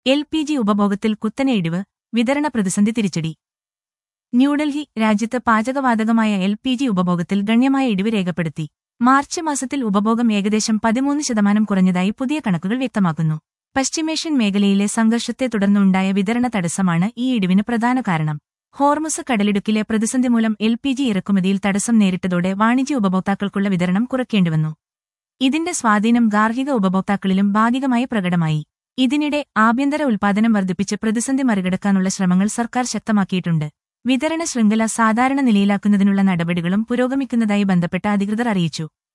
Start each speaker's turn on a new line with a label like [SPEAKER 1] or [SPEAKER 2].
[SPEAKER 1] L P G ഉപഭോഗത്തിൽ കുത്തനെ ഇടിവ് വിതരണ പ്രതിസന്ധി തിരിച്ചടി ന്യൂഡൽഹി രാജ്യത്ത് പാചകവാതകമായ എൽ പി ജി ഉപഭോഗത്തിൽ ഗണ്യമായ ഇടിവ് രേഖപ്പെടുത്തി മാർച്ച് മാസത്തിൽ ഉപഭോഗം ഏകദേശം പതിമൂന്ന് ശതമാനം കുറഞ്ഞതായി പുതിയ കണക്കുകൾ വ്യക്തമാക്കുന്നു പശ്ചിമേഷ്യൻ മേഖലയിലെ സംഘർഷത്തെ തുടർന്നുണ്ടായ വിതരണ തടസ്സമാണ് ഈ ഇടിവിന് പ്രധാന കാരണം ഹോർമുസ് കടലിടുക്കിലെ പ്രതിസന്ധി മൂലം എൽ പി ജി ഇറക്കുമതിയിൽ തടസ്സം നേരിട്ടതോടെ വാണിജ്യ ഉപഭോക്താക്കൾക്കുള്ള വിതരണം കുറയ്ക്കേണ്ടിവന്നു ഇതിന്റെ സ്വാധീനം ഗാർഹിക ഉപഭോക്താക്കളിലും ഭാഗികമായി പ്രകടമായി ഇതിനിടെ ആഭ്യന്തര ഉൽപാദനം വർദ്ധിപ്പിച്ച് പ്രതിസന്ധി മറികടക്കാനുള്ള ശ്രമങ്ങൾ സർക്കാർ ശക്തമാക്കിയിട്ടുണ്ട് വിതരണ ശൃംഖല സാധാരണ നിലയിലാക്കുന്നതിനുള്ള നടപടികളും പുരോഗമിക്കുന്നതായി ബന്ധപ്പെട്ട അധികൃതർ അറിയിച്ചു